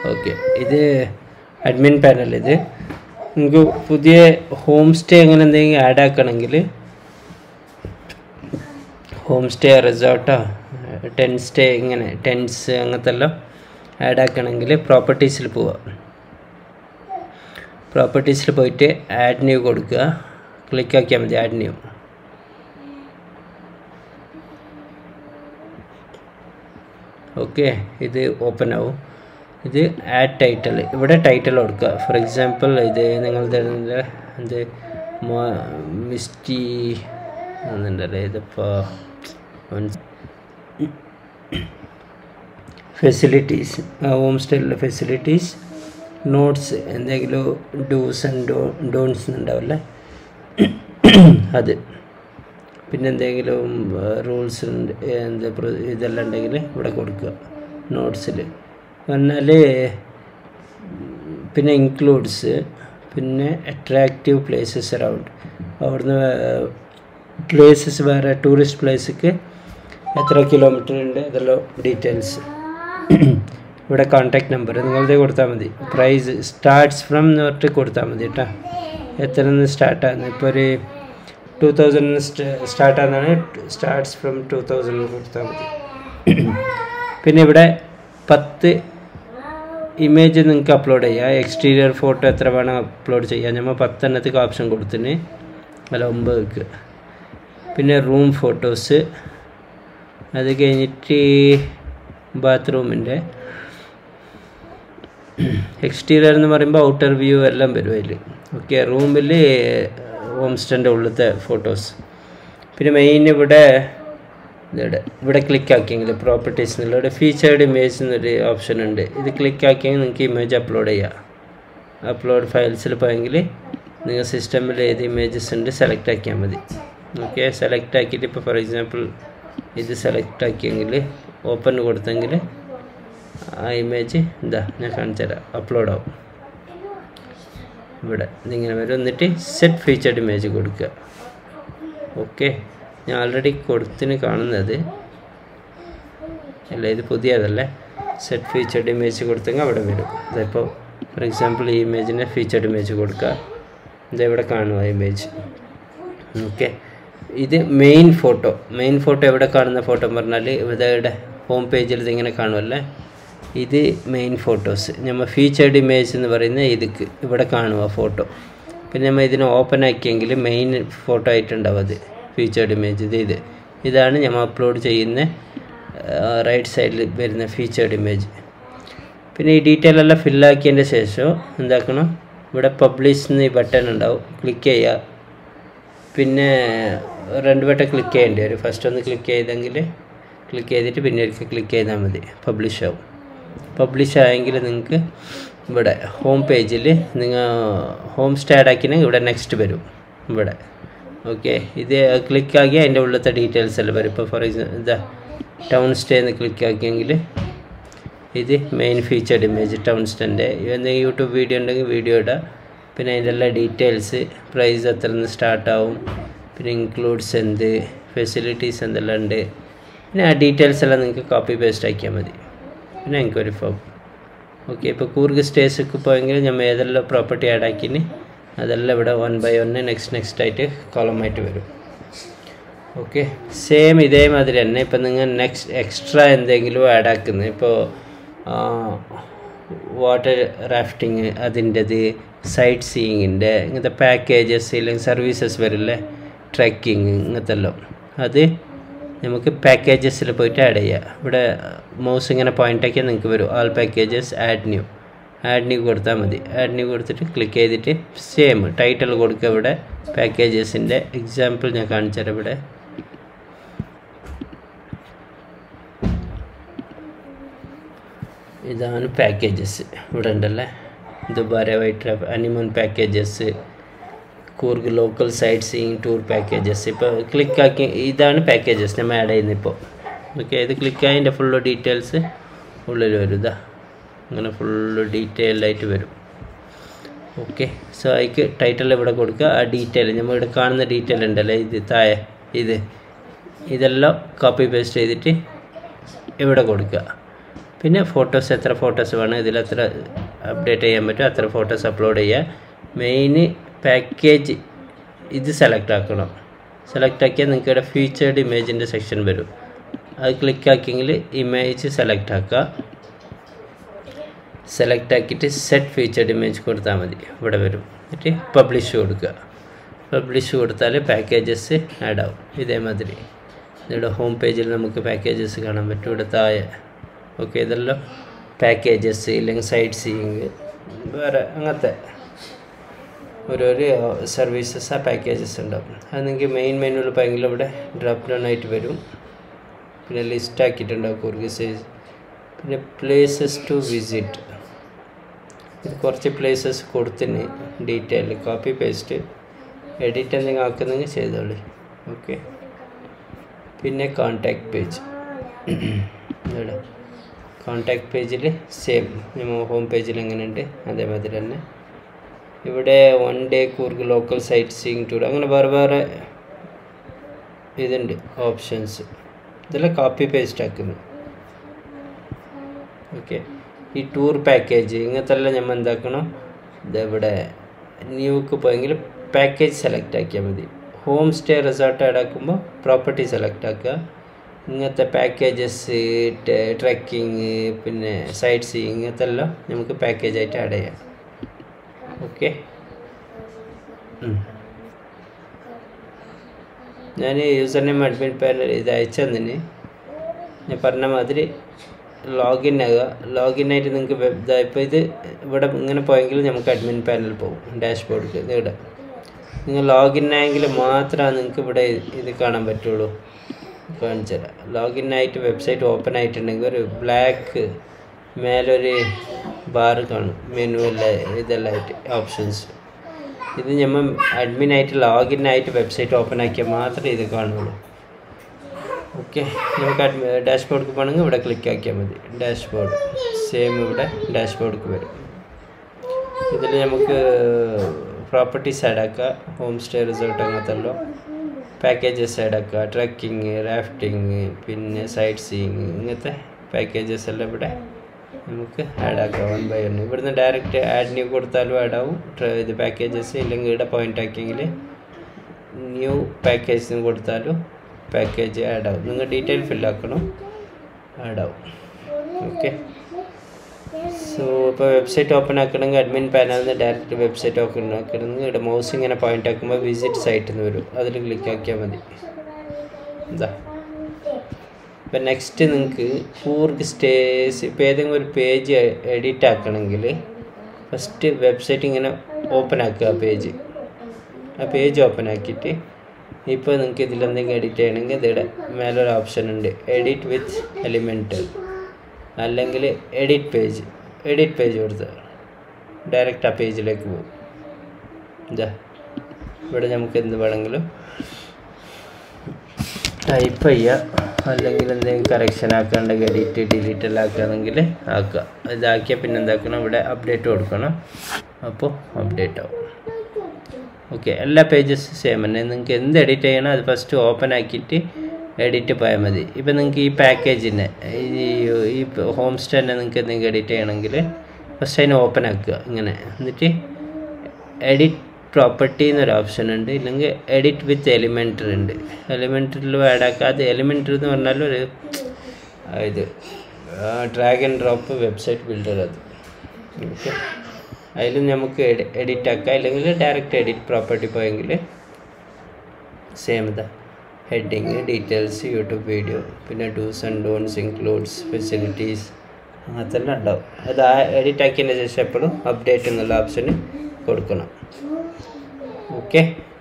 okay ഇത് admin panel ഇത് നിങ്ങൾക്ക് പുതിയ ഹോം സ്റ്റേ അങ്ങനെ എന്തെങ്കിലും ആഡ് ആക്കണമെങ്കിൽ ഹോം സ്റ്റേ റിസോർട്ടോ ടെൻ സ്റ്റേ ഇങ്ങനെ ടെൻസ് അങ്ങനത്തെ എല്ലാം ആഡ് ആക്കണമെങ്കിൽ പ്രോപ്പർട്ടീസിൽ പോവുക പ്രോപ്പർട്ടീസിൽ പോയിട്ട് ആഡ് ന്യൂ കൊടുക്കുക ക്ലിക്ക് ആക്കിയാൽ മതി ആഡ് ന്യൂ ഓക്കെ ഇത് ഓപ്പൺ ആവും ഇത് ആഡ് ടൈറ്റിൽ ഇവിടെ ടൈറ്റിൽ കൊടുക്കുക ഫോർ എക്സാമ്പിൾ ഇത് നിങ്ങളുടെ എന്ത് മിസ്റ്റി എന്നുണ്ടല്ലേ ഇതിപ്പോൾ ഫെസിലിറ്റീസ് ഹോം സ്റ്റേയിലുള്ള ഫെസിലിറ്റീസ് നോട്ട്സ് എന്തെങ്കിലും ഡൂസ് ആൻഡ് ഡോ ഡോൺസ് ഉണ്ടാവില്ലേ അത് പിന്നെ എന്തെങ്കിലും റൂൾസ് എന്താ ഇതെല്ലാം ഉണ്ടെങ്കിൽ ഇവിടെ കൊടുക്കുക നോട്ട്സിൽ എന്നാൽ പിന്നെ ഇൻക്ലൂഡ്സ് പിന്നെ അട്രാക്റ്റീവ് പ്ലേസസ് അറൗണ്ട് അവിടുന്ന് പ്ലേസസ് വേറെ ടൂറിസ്റ്റ് പ്ലേസിക്ക് എത്ര കിലോമീറ്റർ ഉണ്ട് അതെല്ലാം ഡീറ്റെയിൽസ് ഇവിടെ കോൺടാക്ട് നമ്പർ നിങ്ങളുടെ കൊടുത്താൽ മതി പ്രൈസ് സ്റ്റാർട്ട്സ് ഫ്രം എന്ന് പറഞ്ഞിട്ട് കൊടുത്താൽ മതി കേട്ടോ എത്ര നിന്ന് സ്റ്റാർട്ടാകുന്നത് ഇപ്പോൾ ഒരു ടു തൗസൻഡ് സ്റ്റാർട്ടാകുന്നതാണ് സ്റ്റാർട്ട്സ് ഫ്രം ടു തൗസൻഡ് കൊടുത്താൽ മതി പിന്നെ ഇവിടെ പത്ത് ഇമേജ് നിങ്ങൾക്ക് അപ്ലോഡ് ചെയ്യാം എക്സ്റ്റീരിയർ ഫോട്ടോ എത്ര വേണം അപ്ലോഡ് ചെയ്യാം നമ്മൾ പത്തെണ്ണത്തേക്ക് ഓപ്ഷൻ കൊടുത്തിന് അല്ല ഒമ്പതേക്ക് പിന്നെ റൂം ഫോട്ടോസ് അത് കഴിഞ്ഞിട്ട് ബാത്റൂമിൻ്റെ എക്സ്റ്റീരിയർ എന്ന് പറയുമ്പോൾ ഔട്ടർ വ്യൂ എല്ലാം വരും അതിൽ ഓക്കെ റൂമിൽ ഹോം സ്റ്റേൻ്റെ ഉള്ളിലത്തെ ഫോട്ടോസ് പിന്നെ മെയിൻ ഇവിടെ ഇവിടെ ഇവിടെ ക്ലിക്ക് ആക്കിയെങ്കിൽ പ്രോപ്പർട്ടീസ് എന്നുള്ള ഇവിടെ ഫീച്ചേർഡ് ഇമേജ് എന്നൊരു ഓപ്ഷൻ ഉണ്ട് ഇത് ക്ലിക്ക് ആക്കിയെങ്കിൽ നിങ്ങൾക്ക് ഇമേജ് അപ്ലോഡ് ചെയ്യാം അപ്ലോഡ് ഫയൽസിൽ പോയെങ്കിൽ നിങ്ങൾ സിസ്റ്റമിൽ ഏത് ഇമേജസ് ഉണ്ട് സെലക്ട് ആക്കിയാൽ മതി ഓക്കെ സെലക്ട് ആക്കിയിട്ട് ഇപ്പോൾ ഫോർ എക്സാമ്പിൾ ഇത് സെലക്ട് ആക്കിയെങ്കിൽ ഓപ്പൺ കൊടുത്തെങ്കിൽ ആ ഇമേജ് എന്താ ഞാൻ കാണിച്ചു തരാം അപ്ലോഡ് ആവും ഇവിടെ ഇതിങ്ങനെ വരും എന്നിട്ട് സെറ്റ് ഫീച്ചർഡ് ഇമേജ് കൊടുക്കുക ഓക്കെ ഞാൻ ഓൾറെഡി കൊടുത്തിന് കാണുന്നത് അല്ല ഇത് പുതിയതല്ലേ സെറ്റ് ഫീച്ചർഡ് ഇമേജ് കൊടുത്തെങ്കിൽ അവിടെ വരും അതിപ്പോൾ ഫോർ എക്സാമ്പിൾ ഈ ഇമേജിനെ ഫീച്ചർഡ് ഇമേജ് കൊടുക്കുക ഇതെവിടെ കാണുക ഇമേജ് ഓക്കെ ഇത് മെയിൻ ഫോട്ടോ മെയിൻ ഫോട്ടോ എവിടെ കാണുന്ന ഫോട്ടോ എന്ന് പറഞ്ഞാൽ ഇവിടെ ഹോം പേജിൽ ഇതിങ്ങനെ കാണുമല്ലേ ഇത് മെയിൻ ഫോട്ടോസ് നമ്മൾ ഫീച്ചേർഡ് ഇമേജ് എന്ന് പറയുന്ന ഇതിക്ക് ഇവിടെ കാണുക ഫോട്ടോ പിന്നെ നമ്മൾ ഇതിനെ ഓപ്പൺ ആക്കിയെങ്കിൽ മെയിൻ ഫോട്ടോ ആയിട്ടുണ്ടാവും അത് ഫീച്ചേർഡ് ഇമേജ് ഇത് ഇത് ഇതാണ് നമ്മൾ അപ്ലോഡ് ചെയ്യുന്ന റൈറ്റ് സൈഡിൽ വരുന്ന ഫീച്ചേർഡ് ഇമേജ് പിന്നെ ഈ ഡീറ്റെയിൽ എല്ലാം ഫില്ലാക്കിയതിൻ്റെ ശേഷം എന്താക്കണം ഇവിടെ പബ്ലിഷ് എന്ന് ഈ ബട്ടൺ ഉണ്ടാവും ക്ലിക്ക് ചെയ്യുക പിന്നെ രണ്ട് വട്ടം ക്ലിക്ക് ചെയ്യേണ്ടി വരും ഫസ്റ്റ് ഒന്ന് ക്ലിക്ക് ചെയ്തെങ്കിൽ ക്ലിക്ക് ചെയ്തിട്ട് പിന്നെ ഒരിക്കൽ ക്ലിക്ക് ചെയ്താൽ മതി പബ്ലിഷ് ആവും പബ്ലിഷ് ആയെങ്കിൽ നിങ്ങൾക്ക് ഇവിടെ ഹോം പേജിൽ നിങ്ങൾ ഹോം സ്റ്റേ ആക്കിനെങ്കിൽ ഇവിടെ നെക്സ്റ്റ് വരും ഇവിടെ ഓക്കെ ഇത് ക്ലിക്ക് ആക്കി അതിൻ്റെ ഉള്ളത്തെ ഡീറ്റെയിൽസ് എല്ലാം വരും ഇപ്പോൾ ഫോർ എക്സാമ്പിൾ ഇതാ ടൗൺ സ്റ്റേ എന്ന് ക്ലിക്ക് ആക്കിയെങ്കിൽ ഇത് മെയിൻ ഫീച്ചർഡ് ഇമേജ് ടൗൺ സ്റ്റേൻ്റെ എന്തെങ്കിലും യൂട്യൂബ് വീഡിയോ ഉണ്ടെങ്കിൽ വീഡിയോ ഇടാം പിന്നെ അതിൻ്റെ എല്ലാ ഡീറ്റെയിൽസ് പ്രൈസ് എത്ര നിന്ന് സ്റ്റാർട്ടാവും പിന്നെ ഇൻക്ലൂഡ്സ് എന്ത് ഫെസിലിറ്റീസ് എന്തെല്ലാം ഉണ്ട് പിന്നെ ആ ഡീറ്റെയിൽസ് എല്ലാം നിങ്ങൾക്ക് കോപ്പി പേസ്റ്റ് ആക്കിയാൽ മതി പിന്നെ എൻക്വയറി ഫോം ഓക്കെ ഇപ്പോൾ കൂർഗ് സ്റ്റേസൊക്കെ പോയെങ്കിൽ നമ്മൾ ഏതെല്ലാം പ്രോപ്പർട്ടി ആഡ് ആക്കിന് അതെല്ലാം ഇവിടെ one by one next next ആയിട്ട് കോളമായിട്ട് വരും ഓക്കെ സെയിം ഇതേമാതിരി തന്നെ ഇപ്പം നിങ്ങൾ നെക്സ്റ്റ് എക്സ്ട്രാ എന്തെങ്കിലും ആഡ് ആക്കുന്നത് ഇപ്പോൾ വാട്ടർ റാഫ്റ്റിങ് അതിൻ്റെത് സൈറ്റ് സീയിങ്ങിൻ്റെ ഇങ്ങനത്തെ പാക്കേജസ് ഇല്ലെങ്കിൽ സർവീസസ് വരില്ലേ ട്രക്കിങ് ഇങ്ങനത്തെ എല്ലാം അത് നമുക്ക് പാക്കേജസിൽ പോയിട്ട് ആഡ് ചെയ്യുക ഇവിടെ മൗസ് ഇങ്ങനെ പോയിൻ്റ് ആക്കിയാൽ നിങ്ങൾക്ക് വരും all packages add new add new കൊടുത്താൽ മതി ആഡ് ന്യൂ കൊടുത്തിട്ട് ക്ലിക്ക് ചെയ്തിട്ട് സെയിം ടൈറ്റിൽ കൊടുക്കുക ഇവിടെ പാക്കേജസിൻ്റെ എക്സാമ്പിൾ ഞാൻ കാണിച്ചു തരാം ഇവിടെ ഇതാണ് പാക്കേജസ് ഇവിടെ ഉണ്ടല്ലേ Dubare white anemone packages Coorg local sight seeing tour packages ഇപ്പോൾ ക്ലിക്ക് ആക്കി ഇതാണ് പാക്കേജസ് നമ്മൾ ആഡ് ചെയ്യുന്നത് ഇപ്പോൾ ഓക്കെ ഇത് ക്ലിക്ക് ആയതിൻ്റെ ഫുള്ള് ഡീറ്റെയിൽസ് ഉള്ളിൽ വരും ഇതാ അങ്ങനെ ഫുള്ള് ഡീറ്റെയിൽഡ് ആയിട്ട് വരും ഓക്കെ സോ അതിക്ക് ടൈറ്റിൽ ഇവിടെ കൊടുക്കുക ആ ഡീറ്റെയിൽ നമ്മൾ ഇവിടെ കാണുന്ന ഡീറ്റെയിൽ ഉണ്ടല്ലേ ഇത് താഴെ ഇത് ഇതെല്ലാം കോപ്പി പേസ്റ്റ് ചെയ്തിട്ട് ഇവിടെ കൊടുക്കുക പിന്നെ ഫോട്ടോസ് എത്ര ഫോട്ടോസ് വേണം ഇതിൽ എത്ര അപ്ഡേറ്റ് ചെയ്യാൻ പറ്റും അത്ര ഫോട്ടോസ് അപ്ലോഡ് ചെയ്യുക മെയിൻ പാക്കേജ് ഇത് സെലക്ട് ആക്കണം സെലക്ട് ആക്കിയാൽ നിങ്ങൾക്ക് ഇവിടെ ഫീച്ചേർഡ് ഇമേജിൻ്റെ സെക്ഷൻ വരും അത് ക്ലിക്ക് ആക്കിയെങ്കിൽ ഇമേജ് സെലക്ട് ആക്കുക സെലക്ട് ആക്കിയിട്ട് സെറ്റ് ഫീച്ചേർഡ് ഇമേജ് കൊടുത്താൽ മതി ഇവിടെ വരും എന്നിട്ട് പബ്ലിഷ് കൊടുക്കുക പബ്ലിഷ് കൊടുത്താൽ പാക്കേജസ് ആഡ് ആവും ഇതേമാതിരി ഇവിടെ ഹോം പേജിൽ നമുക്ക് പാക്കേജസ് കാണാൻ പറ്റും ഇവിടെ താഴെ ഓക്കെ ഇതെല്ലാം പാക്കേജസ് ഇല്ലെങ്കിൽ സൈറ്റ് സീയിങ് വേറെ അങ്ങനത്തെ ഓരോരോ സർവീസസ് ആ പാക്കേജസ് ഉണ്ടാവും അത് നിങ്ങൾക്ക് മെയിൻ മെനുവിൽ പോയെങ്കിൽ ഇവിടെ ഡ്രോപ്പ് ഡൗൺ ആയിട്ട് വരും പിന്നെ ലിസ്റ്റ് ആക്കിയിട്ടുണ്ടാവും കുർഗിസേജ് പിന്നെ പ്ലേസസ് ടു വിസിറ്റ് ഇത് കുറച്ച് പ്ലേസസ് കൊടുത്തിന് ഡീറ്റെയിൽ കോപ്പി പേസ്റ്റ് എഡിറ്റ് എന്തെങ്കിലും ആക്കുന്നെങ്കിൽ ചെയ്തോളി ഓക്കെ പിന്നെ കോണ്ടാക്ട് പേജ് ഇവിടെ കോണ്ടാക്ട് പേജിൽ സെയിം നമ്മൾ ഹോം പേജിൽ എങ്ങനെയുണ്ട് അതേമാതിരി തന്നെ ഇവിടെ one day Coorg local sight seeing tour അങ്ങനെ വേറെ വേറെ ഇതുണ്ട് ഓപ്ഷൻസ് ഇതെല്ലാം കോപ്പി പേസ്റ്റ് ആക്കുന്നു ഓക്കെ ഈ ടൂർ പാക്കേജ് ഇങ്ങനത്തെ എല്ലാം നമ്മൾ എന്താക്കണം ഇതെവിടെ ന്യൂക്ക് പോയെങ്കിൽ പാക്കേജ് സെലക്ട് ആക്കിയാൽ മതി ഹോം സ്റ്റേ റിസോർട്ട് ആഡ് ആക്കുമ്പോൾ പ്രോപ്പർട്ടി സെലക്ട് ആക്കുക ഇങ്ങനത്തെ പാക്കേജസ് ട്രക്കിങ് പിന്നെ സൈറ്റ് സീയിങ് ഇങ്ങനത്തെ എല്ലാം നമുക്ക് പാക്കേജായിട്ട് ആഡ് ചെയ്യാം ഓക്കെ ഞാൻ യൂസർ നെയിം അഡ്മിൻ പാനൽ ഇത് അയച്ചു തന്നിന് ഞാൻ പറഞ്ഞ മാതിരി ലോഗിൻ ആകുക ലോഗിൻ ആയിട്ട് നിങ്ങൾക്ക് വെബ് ഇപ്പോൾ ഇത് ഇവിടെ ഇങ്ങനെ പോയെങ്കിൽ നമുക്ക് അഡ്മിൻ പാനൽ പോകും ഡാഷ്ബോർഡിൽ ഇവിടെ നിങ്ങൾ ലോഗിൻ ആയെങ്കിൽ മാത്രമാണ് നിങ്ങൾക്ക് ഇവിടെ ഇത് കാണാൻ പറ്റുള്ളൂ കാണിച്ചു തരാം ലോഗിൻ ആയിട്ട് വെബ്സൈറ്റ് ഓപ്പൺ ആയിട്ടുണ്ടെങ്കിൽ ഒരു ബ്ലാക്ക് മേലൊരു ബാർ കാണും മെനു എല്ലാം ഇതെല്ലാം ആയിട്ട് ഓപ്ഷൻസ് ഇത് നമ്മൾ അഡ്മിൻ ആയിട്ട് ലോഗിൻ ആയിട്ട് വെബ്സൈറ്റ് ഓപ്പൺ ആക്കിയാൽ മാത്രമേ ഇത് കാണുള്ളൂ ഓക്കെ നമുക്ക് അഡ്മി ഡാഷ്ബോർഡിൽ പോകണമെങ്കിൽ ഇവിടെ ക്ലിക്ക് ആക്കിയാൽ മതി ഡാഷ്ബോർഡ് സെയിം ഇവിടെ ഡാഷ്ബോർഡിൽ വരും ഇതിൽ നമുക്ക് പ്രോപ്പർട്ടീസ് ആഡ് ആക്കുക ഹോം സ്റ്റേ റിസോർട്ട് അങ്ങനത്തെ എല്ലാം പാക്കേജസ് ആഡ് ആക്കുക ട്രക്കിങ് റാഫ്റ്റിങ് പിന്നെ സൈറ്റ് സീയിങ് ഇങ്ങനത്തെ പാക്കേജസ് എല്ലാം ഇവിടെ നമുക്ക് ആഡ് ആക്കാം വൺ ബൈ വൺ ഇവിടുന്ന് ഡയറക്റ്റ് ആഡ് ന്യൂ കൊടുത്താലും ആഡ് ആവും ട്ര- ഇത് പാക്കേജസ് ഇല്ലെങ്കിൽ ഇവിടെ പോയിന്റ് ആക്കിയെങ്കിൽ ന്യൂ പാക്കേജ് കൊടുത്താലും പാക്കേജ് ആഡ് ആവും നിങ്ങൾ ഡീറ്റെയിൽ ഫില്ലാക്കണം ആഡ് ആവും ഓക്കെ സോ ഇപ്പോൾ വെബ്സൈറ്റ് ഓപ്പൺ ആക്കണമെങ്കിൽ അഡ്മിൻ പാനലിൽ നിന്ന് ഡയറക്റ്റ് വെബ്സൈറ്റ് ഓപ്പൺ ആക്കണമെങ്കിൽ ഇവിടെ മൗസ് ഇങ്ങനെ പോയിന്റ് ആക്കുമ്പോൾ വിസിറ്റ് സൈറ്റിൽ നിന്ന് വരും അതിൽ ക്ലിക്ക് ആക്കിയാൽ മതി എന്താ ഇപ്പം നെക്സ്റ്റ് നിങ്ങൾക്ക് കൂർഗ് സ്റ്റേസ് ഇപ്പോൾ ഏതെങ്കിലും ഒരു പേജ് എഡിറ്റ് ആക്കണമെങ്കിൽ ഫസ്റ്റ് വെബ്സൈറ്റ് ഇങ്ങനെ ഓപ്പൺ ആക്കുക ആ പേജ് ആ പേജ് ഓപ്പൺ ആക്കിയിട്ട് ഇപ്പോൾ നിങ്ങൾക്ക് ഇതിൽ എന്തെങ്കിലും എഡിറ്റ് ചെയ്യണമെങ്കിൽ ഇതിവിടെ മേലൊരു ഓപ്ഷൻ ഉണ്ട് എഡിറ്റ് വിത്ത് എലിമെൻറ്റൽ അല്ലെങ്കിൽ എഡിറ്റ് പേജ് എഡിറ്റ് പേജ് കൊടുത്താൽ ഡയറക്റ്റ് ആ പേജിലേക്ക് പോകും ഇതാ ഇവിടെ നമുക്ക് എന്ത് വേണമെങ്കിലും ടൈപ്പ് ചെയ്യുക അല്ലെങ്കിൽ എന്തെങ്കിലും കറക്ഷൻ ആക്കാണ്ടെങ്കിൽ എഡിറ്റ് ഡിലീറ്റ് എല്ലാം ആക്കുകയാണെങ്കിൽ ആക്കുക ഇതാക്കിയാൽ പിന്നെ എന്താക്കണം ഇവിടെ അപ്ഡേറ്റ് കൊടുക്കണം അപ്പോൾ അപ്ഡേറ്റ് ആവും ഓക്കെ എല്ലാ പേജസ് സെയിം തന്നെ നിങ്ങൾക്ക് എന്ത് എഡിറ്റ് ചെയ്യണം അത് ഫസ്റ്റ് ഓപ്പൺ ആക്കിയിട്ട് എഡിറ്റ് പോയാൽ മതി ഇപ്പം നിങ്ങൾക്ക് ഈ പാക്കേജിനെ ഈ ഈ ഹോം സ്റ്റേനെ നിങ്ങൾക്ക് എന്തെങ്കിലും എഡിറ്റ് ചെയ്യണമെങ്കിൽ ഫസ്റ്റ് അതിനെ ഓപ്പൺ ആക്കുക ഇങ്ങനെ എന്നിട്ട് എഡിറ്റ് പ്രോപ്പർട്ടി എന്നൊരു ഓപ്ഷൻ ഉണ്ട് ഇല്ലെങ്കിൽ എഡിറ്റ് വിത്ത് എലിമെൻ്ററി ഉണ്ട് എലിമെൻ്ററിൽ ആഡ് ആക്കുക അത് എലിമെൻ്ററി എന്ന് പറഞ്ഞാൽ ഒരു ആ, ഇത് drag and drop website builder അത് ഓക്കെ അതിൽ നമുക്ക് എഡിറ്റ് ആക്കാം അല്ലെങ്കിൽ ഡയറക്റ്റ് എഡിറ്റ് പ്രോപ്പർട്ടി പോയെങ്കിൽ സെയിം ഇതാ ഹെഡിങ് ഡീറ്റെയിൽസ് യൂട്യൂബ് വീഡിയോ പിന്നെ dos and don'ts includes facilities അങ്ങനത്തെ എല്ലാം ഉണ്ടാവും അത് ആ എഡിറ്റ് ആക്കിയതിന് ശേഷം എപ്പോഴും അപ്ഡേറ്റ് എന്നുള്ള ഓപ്ഷന് കൊടുക്കണം ഓക്കെ